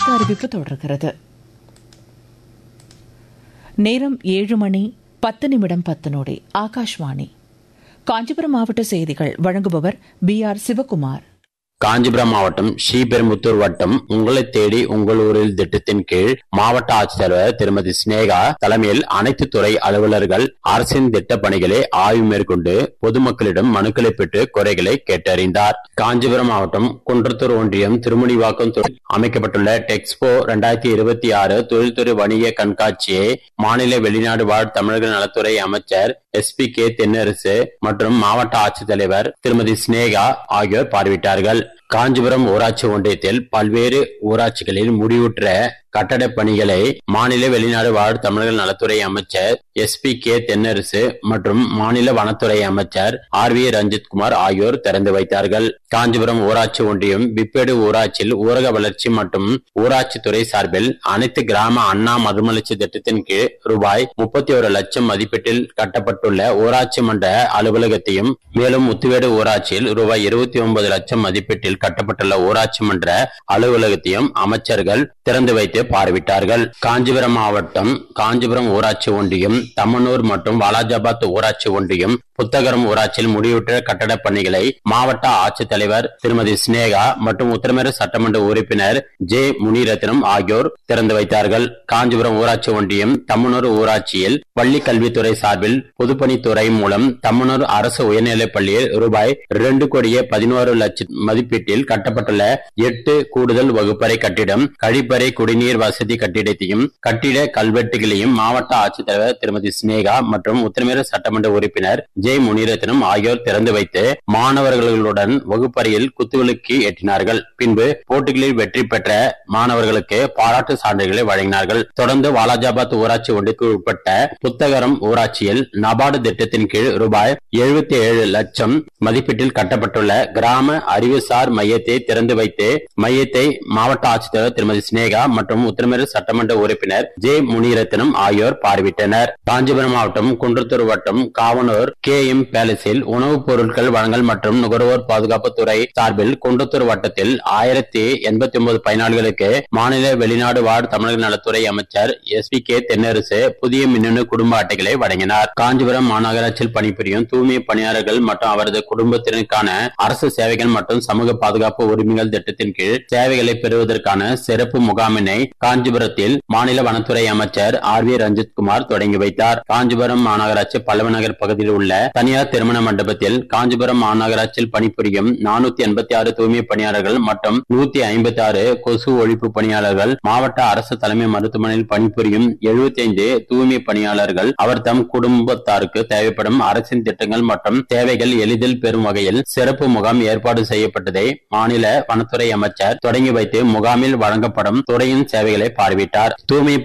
அடுத்த அறிவிப்பு தொடர்கிறது நேரம் ஏழு மணி பத்து நிமிடம் பத்து நொடி ஆகாஷ்வாணி காஞ்சிபுரம் மாவட்ட செய்திகள் வழங்குபவர் பி ஆர் சிவகுமார் காஞ்சிபுரம் மாவட்டம் ஸ்ரீபெரும்புத்தூர் வட்டம் உங்களை தேடி உங்கள் ஊரில் திட்டத்தின் கீழ் மாவட்ட ஆட்சித்தலைவர் திருமதி சினேகா தலைமையில் அனைத்து துறை அலுவலர்கள் அரசின் திட்ட பணிகளை ஆய்வு மேற்கொண்டு பொதுமக்களிடம் மனுக்களை பெற்று குறைகளை கேட்டறிந்தார் காஞ்சிபுரம் மாவட்டம் குன்றத்தூர் ஒன்றியம் திருமுனிவாக்கம் அமைக்கப்பட்டுள்ள டெக்ஸ்போ இரண்டாயிரத்தி இருபத்தி ஆறு தொழில்துறை வணிக கண்காட்சியை மாநில வெளிநாடு வாழ் தமிழக நலத்துறை அமைச்சர் எஸ் பி கே தென்னரசு மற்றும் மாவட்ட ஆட்சித்தலைவர் திருமதி சினேகா ஆகியோர் பார்வையிட்டார்கள் காஞ்சிபுரம் ஊராட்சி ஒன்றியத்தில் பல்வேறு ஊராட்சிகளில் முடிவுற்ற கட்டட பணிகளை மாநில வெளிநாடு வாழ் தமிழர்கள் நலத்துறை அமைச்சர் எஸ் பி கே தென்னரசு மற்றும் மாநில வனத்துறை அமைச்சர் ஆர் வி ரஞ்சித்குமார் ஆகியோர் திறந்து வைத்தார்கள் காஞ்சிபுரம் ஊராட்சி ஒன்றியம் பிப்பேடு ஊராட்சியில் ஊரக வளர்ச்சி மற்றும் ஊராட்சித்துறை சார்பில் அனைத்து கிராம அண்ணா மறுமலர்ச்சி திட்டத்தின் கீழ் ரூபாய் முப்பத்தி ஒரு லட்சம் மதிப்பீட்டில் கட்டப்பட்டுள்ள ஊராட்சி மன்ற அலுவலகத்தையும் மேலும் முத்துவேடு ஊராட்சியில் ரூபாய் இருபத்தி ஒன்பது லட்சம் மதிப்பீட்டில் கட்டப்பட்டுள்ள ஊராட்சி மன்ற அலுவலகத்தையும் அமைச்சர்கள் திறந்து வைத்து பார்வையிட்டார்கள் காஞ்சிபுரம் மாவட்டம் காஞ்சிபுரம் ஊராட்சி ஒன்றியம் தம்மனூர் மற்றும் வாலாஜாபாத் ஊராட்சி ஒன்றியம் புத்தகரம் ஊராட்சியில் முடிவுற்ற கட்டடப் பணிகளை மாவட்ட ஆட்சித்தலைவர் திருமதி சினேகா மற்றும் உத்தரமேறு சட்டமன்ற உறுப்பினர் ஜே முனிரத்னம் ஆகியோர் திறந்து வைத்தார்கள் காஞ்சிபுரம் ஊராட்சி ஒன்றியம் தம்மனூர் ஊராட்சியில் பள்ளி கல்வித்துறை சார்பில் பொதுப்பணித்துறை மூலம் தம்மனூர் அரசு உயர்நிலைப் பள்ளியில் ரூபாய் இரண்டு கோடியே பதினோரு லட்சம் மதிப்பீட்டில் கட்டப்பட்டுள்ள எட்டு கூடுதல் வகுப்பறை கட்டிடம் கழிப்பறை குடிநீர் வசதி கட்டிடத்தையும் கட்டிட கல்வெட்டுகளையும் மாவட்ட ஆட்சித்தலைவர் திருமதி சினேகா மற்றும் உத்தரமேறு சட்டமன்ற உறுப்பினர் ஜே முனிரத்னம் ஆகியோர் திறந்து வைத்து மாணவர்களுடன் வகுப்பறையில் குத்துவிளக்கு ஏற்றினார்கள் பின்பு போட்டிகளில் வெற்றி பெற்ற மாணவர்களுக்கு பாராட்டு சான்றுகளை வழங்கினார்கள் தொடர்ந்து வாலாஜாபாத் ஊராட்சி ஒன்றுக்கு உட்பட்ட புத்தகரம் ஊராட்சியில் நபார்டு திட்டத்தின் கீழ் ரூபாய் எழுபத்தி ஏழு லட்சம் மதிப்பீட்டில் கட்டப்பட்டுள்ள கிராம அறிவுசார் மையத்தை திறந்து வைத்து மையத்தை மாவட்ட ஆட்சித்தலைவர் திருமதி சினேகா மற்றும் உத்தரமேறு சட்டமன்ற உறுப்பினர் ஜே முனிரத்னம் ஆகியோர் பார்வையிட்டனர் காஞ்சிபுரம் மாவட்டம் குன்றத்தூர் வட்டம் காவனூர் கே எம் பேலஸில் உணவுப் பொருட்கள் வழங்கல் மற்றும் நுகர்வோர் பாதுகாப்புத்துறை சார்பில் குன்றத்தூர் வட்டத்தில் ஆயிரத்தி எண்பத்தி ஒன்பது பயனாளிகளுக்கு மாநில வெளிநாடு வாழ் தமிழக நலத்துறை அமைச்சர் எஸ் பி கே தென்னரசு புதிய மின்னணு குடும்ப அட்டைகளை வழங்கினார் காஞ்சிபுரம் மாநகராட்சியில் பணிபுரியும் தூய்மை பணியாளர்கள் மற்றும் அவரது குடும்பத்தினருக்கான அரசு சேவைகள் மற்றும் சமூக பாதுகாப்பு உரிமைகள் திட்டத்தின் கீழ் சேவைகளை பெறுவதற்கான சிறப்பு முகாமினை காஞ்சிபுரத்தில் மாநில வனத்துறை அமைச்சர் ஆர் வி ரஞ்சித்குமார் தொடங்கி வைத்தார் காஞ்சிபுரம் மாநகராட்சி பல்லவநகர் பகுதியில் உள்ள தனியார் திருமண மண்டபத்தில் காஞ்சிபுரம் மாநகராட்சியில் பணிபுரியும் நானூத்தி எண்பத்தி ஆறு தூய்மை பணியாளர்கள் மற்றும் நூத்தி ஐம்பத்தி ஆறு கொசு ஒழிப்பு பணியாளர்கள் மாவட்ட அரசு தலைமை மருத்துவமனையில் பணிபுரியும் எழுபத்தி ஐந்து தூய்மை பணியாளர்கள் அவர் தம் குடும்பத்தாருக்கு தேவைப்படும் அரசின் திட்டங்கள் மற்றும் தேவைகள் எளிதில் பெறும் வகையில் சிறப்பு முகாம் ஏற்பாடு செய்யப்பட்டதை மாநில வனத்துறை அமைச்சர் தொடங்கி வைத்து முகாமில் வழங்கப்படும் துறையின் சேவைகளை பார்வையிட்டார் தூய்மை